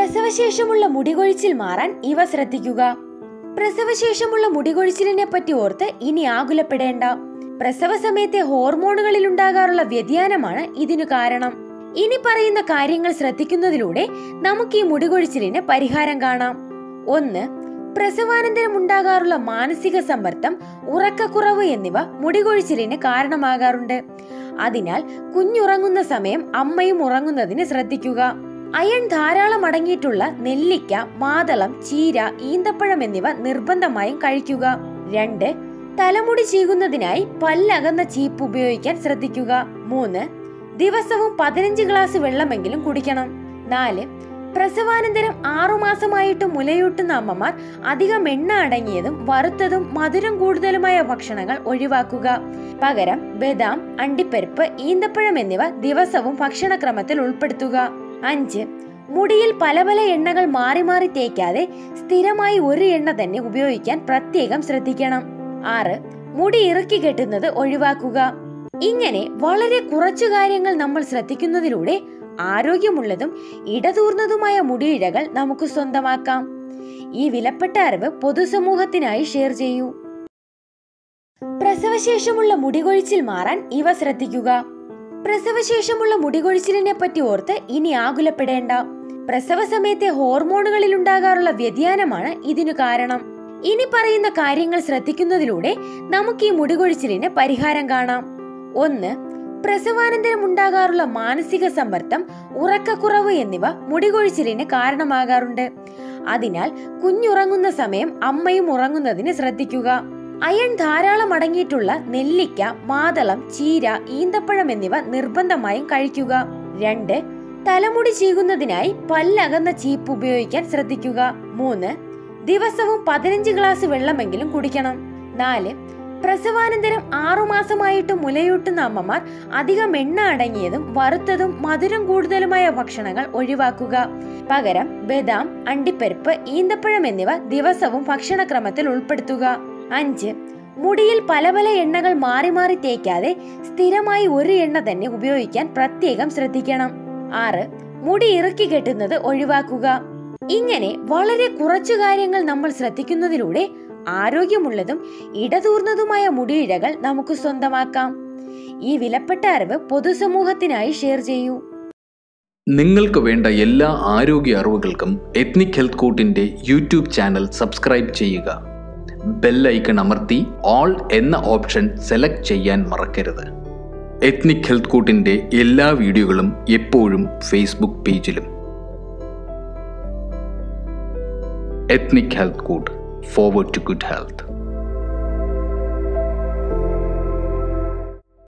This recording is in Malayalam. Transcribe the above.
പ്രസവശേഷമുള്ള മുടികൊഴിച്ചിൽ മാറാൻ ഇവ ശ്രദ്ധിക്കുക പ്രസവശേഷമുള്ള മുടികൊഴിച്ചിലിനെ പറ്റി ഓർത്ത് ഇനി ആകുലപ്പെടേണ്ട പ്രസവ സമയത്തെ ഹോർമോണുകളിൽ ഉണ്ടാകാറുള്ള വ്യതിയാനമാണ് ഇതിനു കാരണം ഇനി പറയുന്ന കാര്യങ്ങൾ ശ്രദ്ധിക്കുന്നതിലൂടെ നമുക്ക് ഈ മുടികൊഴിച്ചിലിന് പരിഹാരം കാണാം ഒന്ന് പ്രസവാനന്തരം ഉണ്ടാകാറുള്ള മാനസിക സമ്മർദ്ദം ഉറക്കക്കുറവ് എന്നിവ മുടികൊഴിച്ചിലിന് കാരണമാകാറുണ്ട് അതിനാൽ കുഞ്ഞുറങ്ങുന്ന സമയം അമ്മയും ഉറങ്ങുന്നതിന് ശ്രദ്ധിക്കുക അയൺ ധാരാളം അടങ്ങിയിട്ടുള്ള നെല്ലിക്ക മാതളം ചീര ഈന്തപ്പഴം എന്നിവ നിർബന്ധമായും കഴിക്കുക രണ്ട് തലമുടി ചീകുന്നതിനായി പല്ലകന്ന ചീപ്പ് ഉപയോഗിക്കാൻ ശ്രദ്ധിക്കുക മൂന്ന് ദിവസവും പതിനഞ്ച് ഗ്ലാസ് വെള്ളമെങ്കിലും കുടിക്കണം നാല് പ്രസവാനന്തരം ആറുമാസമായിട്ട് മുലയൂട്ടുന്ന അമ്മമാർ അധികം എണ്ണ അടങ്ങിയതും വറുത്തതും മധുരം കൂടുതലുമായ ഭക്ഷണങ്ങൾ ഒഴിവാക്കുക പകരം ബദാം അണ്ടിപ്പരിപ്പ് ഈന്തപ്പഴം എന്നിവ ദിവസവും ഭക്ഷണക്രമത്തിൽ ഉൾപ്പെടുത്തുക അഞ്ച് മുടിയിൽ പല പല എണ്ണകൾ മാറി മാറി തേക്കാതെ സ്ഥിരമായി ഒരു എണ്ണ തന്നെ ഉപയോഗിക്കാൻ പ്രത്യേകം ശ്രദ്ധിക്കണം ആറ് മുടി ഇറുക്കി കെട്ടുന്നത് ഒഴിവാക്കുക ഇങ്ങനെ വളരെ കുറച്ചു കാര്യങ്ങൾ നമ്മൾ ശ്രദ്ധിക്കുന്നതിലൂടെ ആരോഗ്യമുള്ളതും ഇടതൂർന്നതുമായ മുടിയിഴകൾ നമുക്ക് സ്വന്തമാക്കാം ഈ വിലപ്പെട്ട അറിവ് പൊതുസമൂഹത്തിനായി ഷെയർ ചെയ്യൂ പ്രസവശേഷമുള്ള മുടികൊഴിച്ചിൽ മാറാൻ ഇവ ശ്രദ്ധിക്കുക പ്രസവശേഷമുള്ള മുടികൊഴിച്ചിലിനെ പറ്റി ഓർത്ത് ഇനി ആകുലപ്പെടേണ്ട പ്രസവ സമയത്തെ ഹോർമോണുകളിൽ ഉണ്ടാകാറുള്ള വ്യതിയാനമാണ് ഇതിനു കാരണം ഇനി പറയുന്ന കാര്യങ്ങൾ ശ്രദ്ധിക്കുന്നതിലൂടെ നമുക്ക് ഈ മുടികൊഴിച്ചിലിന് പരിഹാരം കാണാം ഒന്ന് പ്രസവാനന്തരം ഉണ്ടാകാറുള്ള മാനസിക സമ്മർദ്ദം ഉറക്കക്കുറവ് എന്നിവ മുടികൊഴിച്ചിലിന് കാരണമാകാറുണ്ട് അതിനാൽ കുഞ്ഞുറങ്ങുന്ന സമയം അമ്മയും ഉറങ്ങുന്നതിന് ശ്രദ്ധിക്കുക അയൺ ധാരാളം അടങ്ങിയിട്ടുള്ള നെല്ലിക്ക മാതളം ചീര ഈന്തപ്പഴം എന്നിവ നിർബന്ധമായും കഴിക്കുക രണ്ട് തലമുടി ചീകുന്നതിനായി പല്ലകന്ന ചീപ്പ് ഉപയോഗിക്കാൻ ശ്രദ്ധിക്കുക മൂന്ന് ദിവസവും പതിനഞ്ച് ഗ്ലാസ് വെള്ളമെങ്കിലും കുടിക്കണം നാല് പ്രസവാനന്തരം ആറുമാസമായിട്ട് മുലയൂട്ടുന്ന അമ്മമാർ അധികം എണ്ണ അടങ്ങിയതും വറുത്തതും മധുരം കൂടുതലുമായ ഭക്ഷണങ്ങൾ ഒഴിവാക്കുക പകരം ബദാം അണ്ടിപ്പരിപ്പ് ഈന്തപ്പഴം എന്നിവ ദിവസവും ഭക്ഷണക്രമത്തിൽ ഉൾപ്പെടുത്തുക അഞ്ച് മുടിയിൽ പല പല എണ്ണകൾ മാറി മാറി തേക്കാതെ സ്ഥിരമായി ഒരു എണ്ണ തന്നെ ഉപയോഗിക്കാൻ പ്രത്യേകം ശ്രദ്ധിക്കണം ആറ് മുടി ഇറുക്കി കെട്ടുന്നത് ഒഴിവാക്കുക ഇങ്ങനെ വളരെ കുറച്ചു കാര്യങ്ങൾ നമ്മൾ ശ്രദ്ധിക്കുന്നതിലൂടെ ആരോഗ്യമുള്ളതും ഇടതൂർന്നതുമായ മുടിയിഴകൾ നമുക്ക് സ്വന്തമാക്കാം ഈ വിലപ്പെട്ട അറിവ് പൊതുസമൂഹത്തിനായി ഷെയർ ചെയ്യൂ നിങ്ങൾക്ക് വേണ്ട എല്ലാ ആരോഗ്യ അറിവുകൾക്കും എത്നിക് ഹെൽത്ത് കോട്ടിൻ്റെ യൂട്യൂബ് ചാനൽ സബ്സ്ക്രൈബ് ചെയ്യുക ബെല്ലൈക്കൺ അമർത്തി ഓൾ എന്ന ഓപ്ഷൻ സെലക്ട് ചെയ്യാൻ മറക്കരുത് എത്നിക് ഹെൽത്ത് കോട്ടിൻ്റെ എല്ലാ വീഡിയോകളും എപ്പോഴും ഫേസ്ബുക്ക് പേജിലും ethnic health court forward to good health